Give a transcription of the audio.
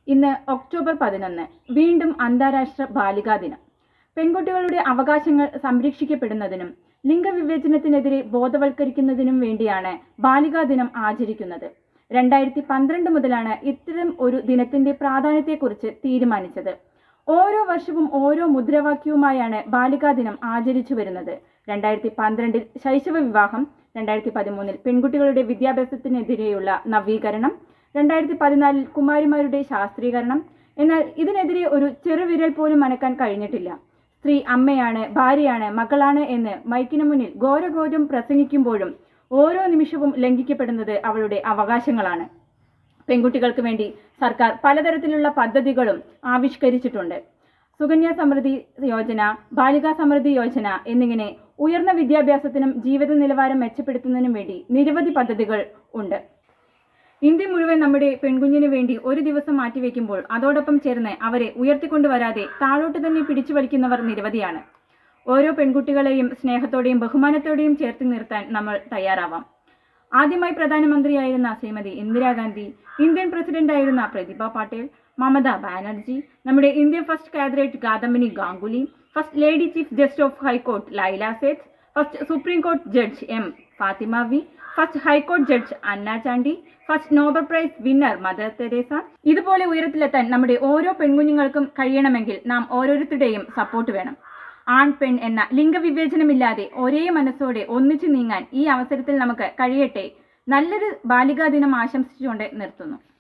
ഇന്ന് ഒക്ടോബർ പതിനൊന്ന് വീണ്ടും അന്താരാഷ്ട്ര ബാലികാ ദിനം പെൺകുട്ടികളുടെ അവകാശങ്ങൾ സംരക്ഷിക്കപ്പെടുന്നതിനും ലിംഗവിവേചനത്തിനെതിരെ ബോധവൽക്കരിക്കുന്നതിനും വേണ്ടിയാണ് ബാലികാ ദിനം ആചരിക്കുന്നത് രണ്ടായിരത്തി പന്ത്രണ്ട് മുതലാണ് ഇത്തരം ഒരു ദിനത്തിന്റെ പ്രാധാന്യത്തെക്കുറിച്ച് തീരുമാനിച്ചത് ഓരോ വർഷവും ഓരോ മുദ്രാവാക്യവുമായാണ് ബാലികാ ദിനം ആചരിച്ചു വരുന്നത് രണ്ടായിരത്തി പന്ത്രണ്ടിൽ ശൈശവ വിവാഹം രണ്ടായിരത്തി പതിമൂന്നിൽ പെൺകുട്ടികളുടെ വിദ്യാഭ്യാസത്തിനെതിരെയുള്ള നവീകരണം രണ്ടായിരത്തി പതിനാലിൽ കുമാരിമാരുടെ ശാസ്ത്രീകരണം എന്നാൽ ഇതിനെതിരെ ഒരു ചെറുവിരൽ പോലും അനക്കാൻ കഴിഞ്ഞിട്ടില്ല സ്ത്രീ അമ്മയാണ് ഭാര്യയാണ് മകളാണ് എന്ന് മൈക്കിന് മുന്നിൽ ഘോരഘോരം പ്രസംഗിക്കുമ്പോഴും ഓരോ നിമിഷവും ലംഘിക്കപ്പെടുന്നത് അവളുടെ അവകാശങ്ങളാണ് പെൺകുട്ടികൾക്ക് വേണ്ടി സർക്കാർ പലതരത്തിലുള്ള പദ്ധതികളും ആവിഷ്കരിച്ചിട്ടുണ്ട് സുകന്യ സമൃദ്ധി യോജന ബാലികാ സമൃദ്ധി യോജന എന്നിങ്ങനെ ഉയർന്ന വിദ്യാഭ്യാസത്തിനും ജീവിത നിലവാരം മെച്ചപ്പെടുത്തുന്നതിനും വേണ്ടി നിരവധി പദ്ധതികൾ ഉണ്ട് ഇന്ത്യ മുഴുവൻ നമ്മുടെ പെൺകുഞ്ഞിന് വേണ്ടി ഒരു ദിവസം മാറ്റിവെക്കുമ്പോൾ അതോടൊപ്പം ചേർന്ന് അവരെ ഉയർത്തിക്കൊണ്ടുവരാതെ താഴോട്ട് തന്നെ പിടിച്ചു വലിക്കുന്നവർ നിരവധിയാണ് ഓരോ പെൺകുട്ടികളെയും സ്നേഹത്തോടെയും ബഹുമാനത്തോടെയും ചേർത്ത് നിർത്താൻ നമ്മൾ തയ്യാറാവാം ആദ്യമായി പ്രധാനമന്ത്രിയായിരുന്ന ശ്രീമതി ഇന്ദിരാഗാന്ധി ഇന്ത്യൻ പ്രസിഡന്റായിരുന്ന പ്രതിഭ പാട്ടേൽ മമതാ ബാനർജി നമ്മുടെ Indian first cabinet Kadambini Ganguly first lady chief justice of high court Leila Seth first supreme കോടതി ജഡ്ജ് എം ഫാത്തിമ വി ഫസ്റ്റ് ഹൈക്കോടതി judge Anna Chandy first Nobel prize winner Mother Teresa ഇതുപോലെ ഉയരത്തിലെത്താൻ നമ്മുടെ ഓരോ പെൺകുഞ്ഞുങ്ങൾക്കും കഴിയണമെങ്കിൽ നാം ഓരോരുത്തരുടെയും സപ്പോർട്ട് വേണം ആൺ പെൺ എന്ന ലിംഗവിവേചനമില്ലാതെ ഒരേ മനസ്സോടെ ഒന്നിച്ചു നീങ്ങാൻ ഈ അവസരത്തിൽ നമുക്ക് കഴിയട്ടെ നല്ലൊരു ബാലികാ ദിനം ആശംസിച്ചുകൊണ്ട് നിർത്തുന്നു